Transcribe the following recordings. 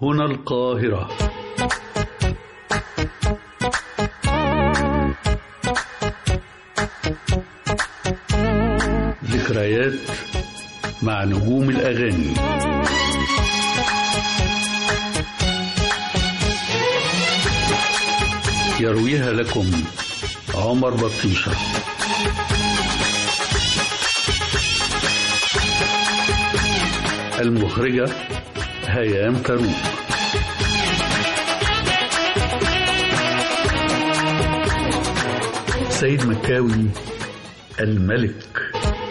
هنا القاهرة ذكريات مع نجوم الأغاني يرويها لكم عمر بطيشة المخرجة هيام فاروق سيد مكاوي الملك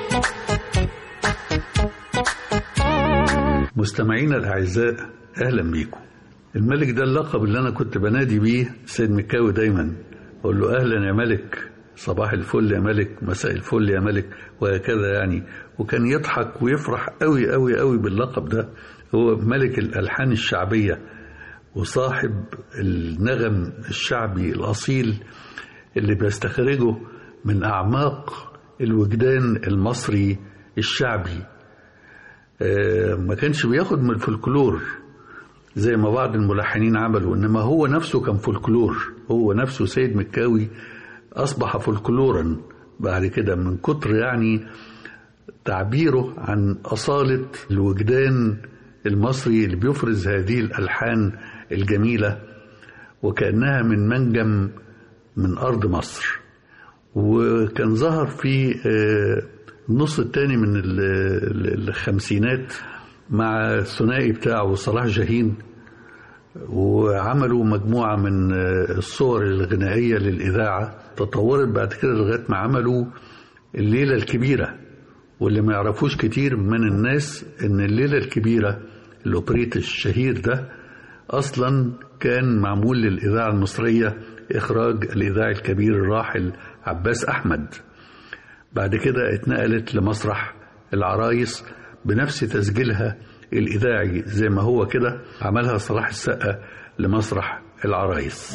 مستمعينا الأعزاء أهلا بيكم الملك ده اللقب اللي أنا كنت بنادي بيه سيد مكاوي دايما أقول له أهلا يا ملك صباح الفل يا ملك مساء الفل يا ملك وهكذا يعني وكان يضحك ويفرح قوي قوي قوي باللقب ده هو ملك الألحان الشعبية وصاحب النغم الشعبي الأصيل اللي بيستخرجه من أعماق الوجدان المصري الشعبي ما كانش بياخد من الفولكلور زي ما بعض الملحنين عملوا انما هو نفسه كان فولكلور هو نفسه سيد مكاوي اصبح فولكلورا بعد كده من كتر يعني تعبيره عن اصاله الوجدان المصري اللي بيفرز هذه الالحان الجميله وكانها من منجم من ارض مصر وكان ظهر في النص الثاني من الخمسينات مع الثنائي بتاعه صلاح جاهين وعملوا مجموعة من الصور الغنائية للإذاعة تطورت بعد كده لغاية ما عملوا الليلة الكبيرة واللي ما يعرفوش كتير من الناس إن الليلة الكبيرة الأوبريت الشهير ده أصلا كان معمول للإذاعة المصرية إخراج الإذاعي الكبير الراحل عباس أحمد بعد كده اتنقلت لمسرح العرايس بنفس تسجيلها الإذاعي زي ما هو كده عملها صلاح السقا لمسرح العرايس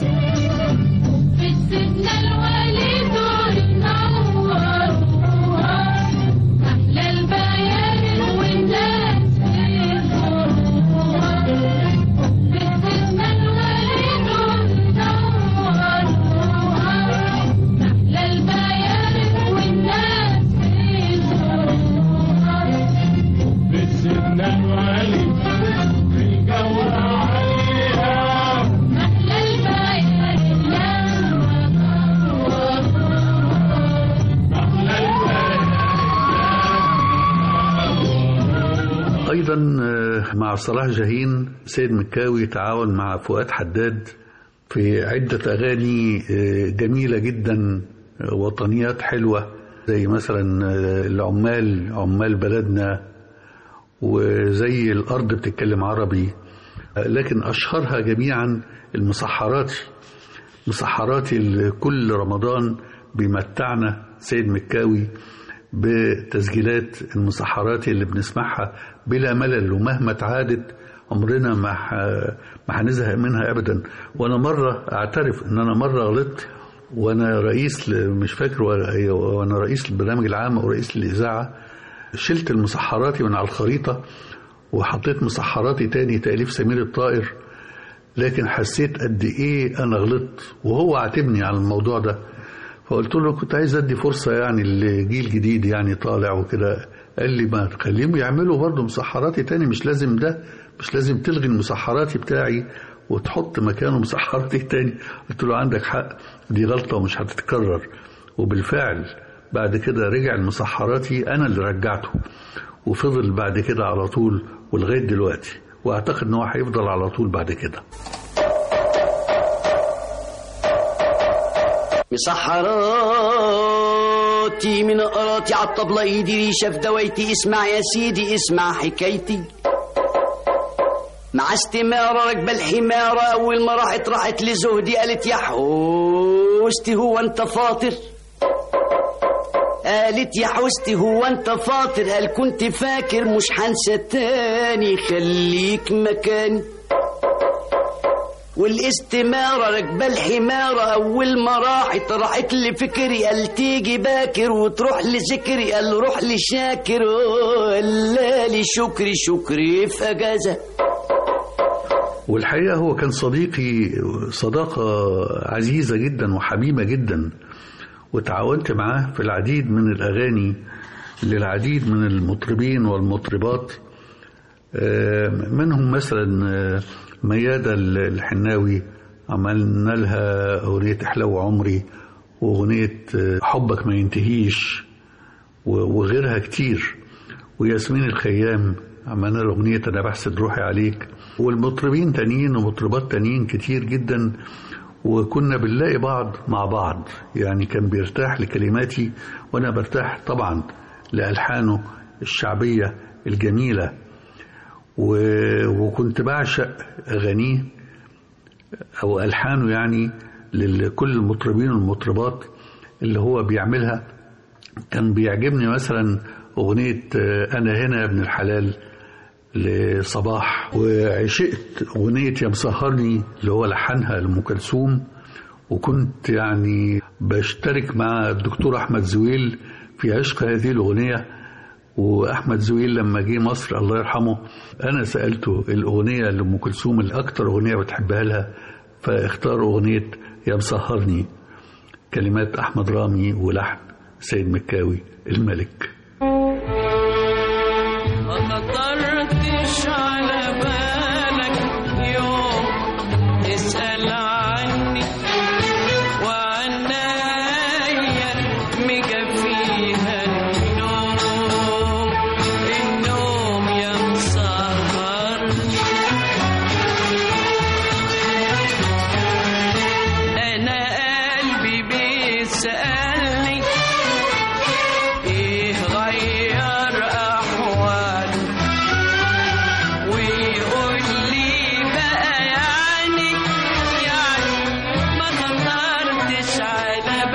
أيضا مع صلاح جاهين سيد مكاوي تعاون مع فؤاد حداد في عدة أغاني جميلة جدا وطنيات حلوة زي مثلا العمال عمال بلدنا وزي الأرض بتتكلم عربي لكن أشهرها جميعا المسحراتي مسحراتي كل رمضان بيمتعنا سيد مكاوي بتسجيلات المسحرات اللي بنسمعها بلا ملل ومهما تعادت عمرنا ما ما هنزهق منها ابدا وانا مره اعترف ان انا مره غلطت وانا رئيس مش فاكر وانا رئيس البرنامج العام او رئيس الاذاعه شلت المسحراتي من على الخريطه وحطيت مسحراتي تاني تاليف سمير الطائر لكن حسيت قد ايه انا غلطت وهو عاتبني على الموضوع ده فقلت له كنت عايز ادي فرصه يعني لجيل جديد يعني طالع وكده قال لي ما تخليهم يعملوا برضه مسحراتي تاني مش لازم ده مش لازم تلغي المسحراتي بتاعي وتحط مكانه مسحراتي تاني قلت له عندك حق دي غلطه ومش هتتكرر وبالفعل بعد كده رجع المسحراتي انا اللي رجعته وفضل بعد كده على طول ولغايه دلوقتي واعتقد ان هو هيفضل على طول بعد كده مسحراتي من قراتي عالطبلة ايدي ريشة في دوايتي اسمع يا سيدي اسمع حكايتي مع استمارة راكبة الحمارة أول ما راحت راحت لزهدي قالت يا حوستي هو أنت فاطر قالت يا حوستي هو أنت فاطر قال كنت فاكر مش هنسى تاني خليك مكاني والاستمارة راكبة الحمارة أول ما راحت راحت لفكري قال تيجي باكر وتروح لذكري قال روح لشاكر قال لي شكري شكري في أجازة والحقيقة هو كان صديقي صداقة عزيزة جدا وحميمة جدا وتعاونت معاه في العديد من الأغاني للعديد من المطربين والمطربات منهم مثلا ميادة الحناوي عملنا لها أغنية أحلو عمري وأغنية حبك ما ينتهيش وغيرها كتير وياسمين الخيام عملنا له أغنية أنا بحسد روحي عليك والمطربين تانيين ومطربات تانيين كتير جدا وكنا بنلاقي بعض مع بعض يعني كان بيرتاح لكلماتي وأنا برتاح طبعا لألحانه الشعبية الجميلة وكنت بعشق أغانيه أو ألحانه يعني لكل المطربين والمطربات اللي هو بيعملها كان بيعجبني مثلا أغنية أنا هنا يا ابن الحلال لصباح وعشقت أغنية يا مسهرني اللي هو لحنها لأم كلثوم وكنت يعني بشترك مع الدكتور أحمد زويل في عشق هذه الأغنية وأحمد زويل لما جه مصر الله يرحمه أنا سألته الأغنية لأم كلثوم الأكتر أغنية بتحبها لها فاختار أغنية يا مسهرني كلمات أحمد رامي ولحن سيد مكاوي الملك ما خطرتش على بالك يوم تسأل عني وعنايا مكفيها النوم النوم يا مسهرني أنا قلبي بيسألني إيه غير أحواله ويقول لي بقى يعني يعني ما خطرتش على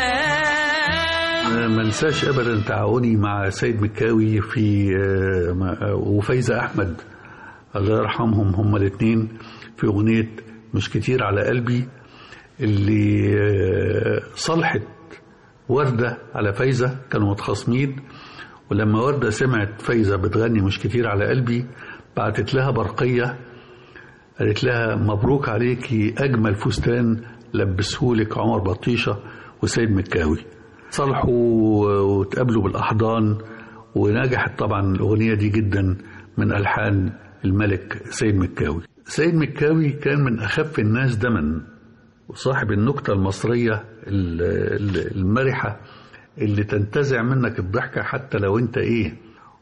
بال ما انساش ابدا تعاوني مع سيد مكاوي في وفايزه احمد الله يرحمهم هما الاثنين في اغنيه مش كتير على قلبي اللي صلحت ورده على فايزه كانوا متخاصمين ولما ورده سمعت فايزه بتغني مش كتير على قلبي بعتت لها برقيه قالت لها مبروك عليكي اجمل فستان لبسهولك عمر بطيشه وسيد مكاوي صلحوا وتقابلوا بالاحضان ونجحت طبعا الاغنيه دي جدا من الحان الملك سيد مكاوي سيد مكاوي كان من اخف الناس دما وصاحب النكته المصريه المرحه اللي تنتزع منك الضحكه حتى لو انت ايه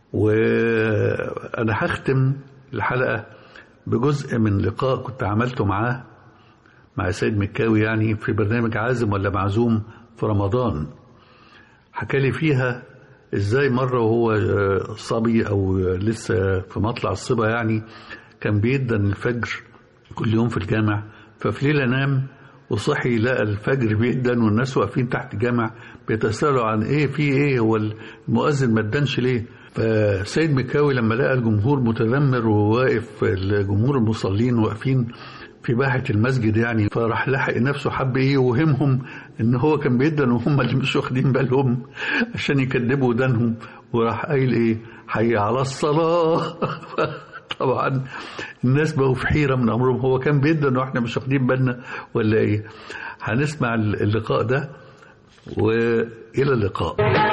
وانا هختم الحلقه بجزء من لقاء كنت عملته معاه مع سيد مكاوي يعني في برنامج عازم ولا معزوم في رمضان حكى لي فيها ازاي مرة وهو صبي او لسه في مطلع الصبا يعني كان بيدن الفجر كل يوم في الجامع ففي ليلة نام وصحي لقى الفجر بيدن والناس واقفين تحت الجامع بيتساءلوا عن ايه في ايه هو المؤذن ما ادنش ليه فسيد مكاوي لما لقى الجمهور متذمر وواقف الجمهور المصلين واقفين في باحة المسجد يعني فراح لحق نفسه حب ايه يوهمهم ان هو كان بيدن وهم اللي مش واخدين بالهم عشان يكذبوا ودانهم وراح قايل ايه حي على الصلاة طبعا الناس بقوا في حيرة من امرهم هو كان بيدن واحنا مش واخدين بالنا ولا ايه هنسمع اللقاء ده والى اللقاء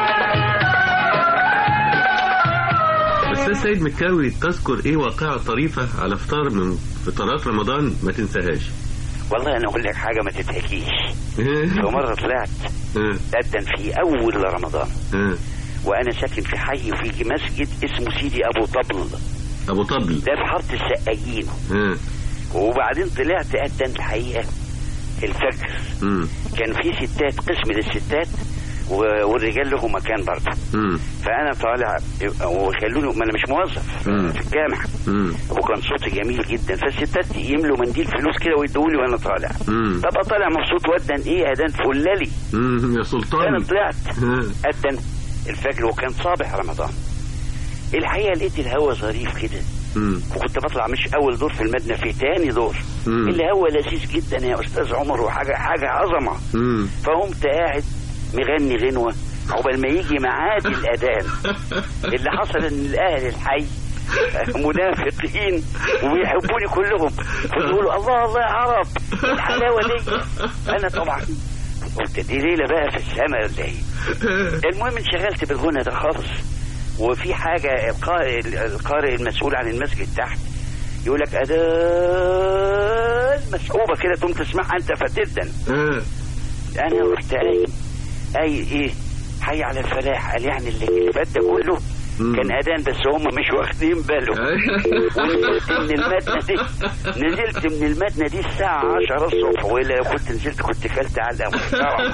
أستاذ سيد مكاوي تذكر إيه واقعة طريفة على فطار من فطارات رمضان ما تنساهاش والله انا اقول لك حاجه ما تتحكيش في مره طلعت أدن في اول رمضان وانا ساكن في حي وفي مسجد اسمه سيدي ابو طبل أبو طبل ده في حاره السقايين وبعدين طلعت أدن الحقيقه الفجر كان في ستات قسم للستات والرجال له مكان برضه فانا طالع وخلوني ما انا مش موظف في الجامع وكان صوتي جميل جدا فالستات يملوا منديل فلوس كده ويدوا لي وانا طالع ببقى طالع مبسوط ودن ايه ادان فلالي يا سلطان انا طلعت ادن الفجر وكان صابح رمضان الحقيقه لقيت الهوا ظريف كده وكنت بطلع مش اول دور في المبنى في تاني دور الهوا لذيذ جدا يا استاذ عمر وحاجه حاجه عظمه فقمت قاعد مغني غنوة عقبال ما يجي ميعاد الأذان اللي حصل إن الأهل الحي منافقين وبيحبوني كلهم ويقولوا الله الله يا عرب إيه الحلاوه دي انا طبعا قلت دي ليله بقى في السماء ولا ايه المهم انشغلت بالغنى ده خالص وفي حاجه القارئ القارئ المسؤول عن المسجد تحت يقول لك اداه مسحوبه كده تقوم تسمعها انت فتدا انا رحت قايم اي ايه حي على الفلاح قال يعني اللي اللي فات ده كله كان اذان بس هم مش واخدين بالهم ونزلت من المدنه دي نزلت من المدنه دي الساعه 10 الصبح ولا كنت نزلت كنت كلت علقه محترمه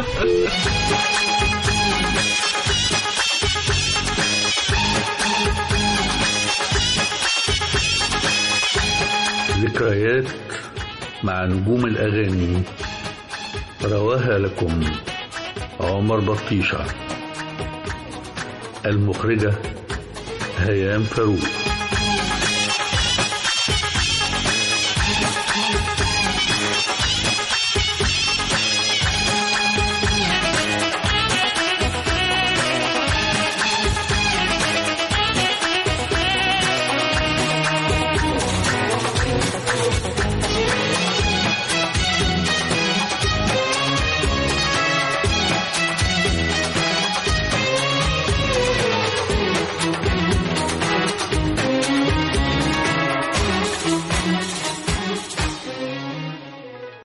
ذكريات مع نجوم الأغاني رواها لكم عمر بطيشة المخرجة هيام فاروق